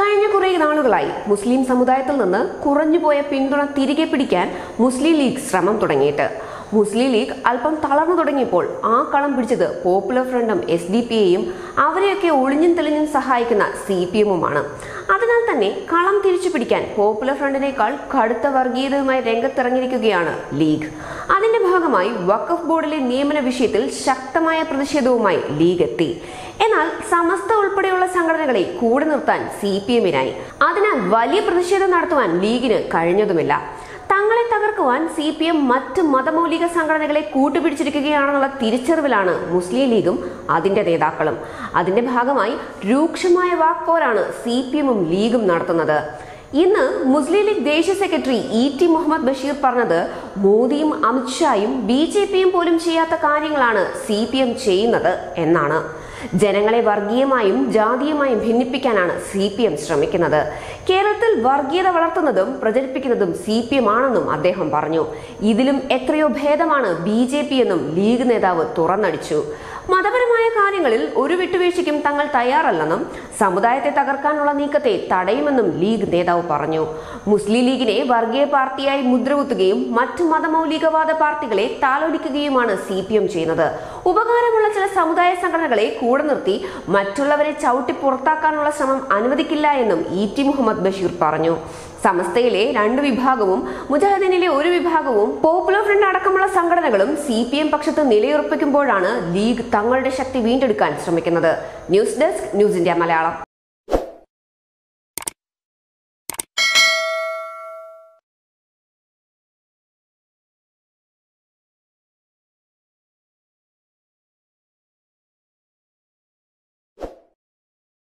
കഴിഞ്ഞ കുറേ നാളുകളായി മുസ്ലിം സമുദായത്തിൽ നിന്ന് കുറഞ്ഞുപോയ പിന്തുണ തിരികെ പിടിക്കാൻ മുസ്ലിം ലീഗ് ശ്രമം തുടങ്ങിയിട്ട് മുസ്ലിം ലീഗ് അല്പം തളർന്നു തുടങ്ങിയപ്പോൾ ആ കളം പിടിച്ചത് പോപ്പുലർ ഫ്രണ്ടും എസ് ഡി പി എയും അവരെയൊക്കെ ഒളിഞ്ഞും തെളിഞ്ഞും സഹായിക്കുന്ന സി പി എമ്മുമാണ് അതിനാൽ തന്നെ കളം തിരിച്ചു പിടിക്കാൻ പോപ്പുലർ ഫ്രണ്ടിനേക്കാൾ കടുത്ത വർഗീയതയുമായി രംഗത്തിറങ്ങിയിരിക്കുകയാണ് ലീഗ് അതിന്റെ ഭാഗമായി വഖഫ് ബോർഡിലെ നിയമന വിഷയത്തിൽ ശക്തമായ പ്രതിഷേധവുമായി ലീഗ് എത്തി എന്നാൽ സമസ്ത ഉൾപ്പെടെയുള്ള സംഘടനകളെ കൂടെ നിർത്താൻ സി പി എമ്മിനായി അതിനാൽ വലിയ പ്രതിഷേധം നടത്തുവാൻ ലീഗിന് കഴിഞ്ഞതുമില്ല തങ്ങളെ തകർക്കുവാൻ സി പി എം മറ്റ് മതമൗലിക സംഘടനകളെ കൂട്ടുപിടിച്ചിരിക്കുകയാണെന്നുള്ള തിരിച്ചറിവിലാണ് മുസ്ലിം ലീഗും അതിന്റെ നേതാക്കളും അതിന്റെ ഭാഗമായി രൂക്ഷമായ വാക്പോരാണ് സി പി എമ്മും ലീഗും നടത്തുന്നത് ഇന്ന് മുസ്ലിം ലീഗ് ദേശീയ secretary E T Muhammad Basheer പറഞ്ഞത് മോദിയും അമിത്ഷായും ബി ജെ പിയും പോലും ചെയ്യാത്ത കാര്യങ്ങളാണ് സി പി എം ചെയ്യുന്നത് എന്നാണ് ജനങ്ങളെ വർഗീയമായും ജാതീയമായും ഭിന്നിപ്പിക്കാനാണ് സി പി എം ശ്രമിക്കുന്നത് കേരളത്തിൽ വർഗീയത വളർത്തുന്നതും പ്രചരിപ്പിക്കുന്നതും സി പി എം ആണെന്നും അദ്ദേഹം പറഞ്ഞു ഇതിലും എത്രയോ ഭേദമാണ് ബി ജെ പി എന്നും ലീഗ് നേതാവ് തുറന്നടിച്ചു മതപരമായ കാര്യങ്ങളിൽ ഒരു വിട്ടുവീഴ്ചയ്ക്കും തങ്ങൾ തയ്യാറല്ലെന്നും സമുദായത്തെ തകർക്കാനുള്ള നീക്കത്തെ തടയുമെന്നും ലീഗ് നേതാവ് പറഞ്ഞു മുസ്ലിം ലീഗിനെ വർഗീയ പാർട്ടിയായി മുദ്രകുത്തുകയും മറ്റു മതമൗലികവാദ പാർട്ടികളെ താലോലിക്കുകയുമാണ് സി പി എം ചെയ്യുന്നത് ഉപകാരമുള്ള ചില സമുദായ സംഘടനകളെ കൂടെ നിർത്തി മറ്റുള്ളവരെ ചവിട്ടി പുറത്താക്കാനുള്ള ശ്രമം അനുവദിക്കില്ല എന്നും ഇ ടി മുഹമ്മദ് ബഷീർ പറഞ്ഞു സമസ്തയിലെ രണ്ട് വിഭാഗവും മുജാഹിദീനിലെ ഒരു വിഭാഗവും പോപ്പുലർ ഫ്രണ്ട് അടക്കമുള്ള സംഘടനകളും സി പി എം പക്ഷത്ത് നിലയുറപ്പിക്കുമ്പോഴാണ് ലീഗ് തങ്ങളുടെ ശക്തി വീണ്ടെടുക്കാൻ ശ്രമിക്കുന്നത് news desk news India Malayalam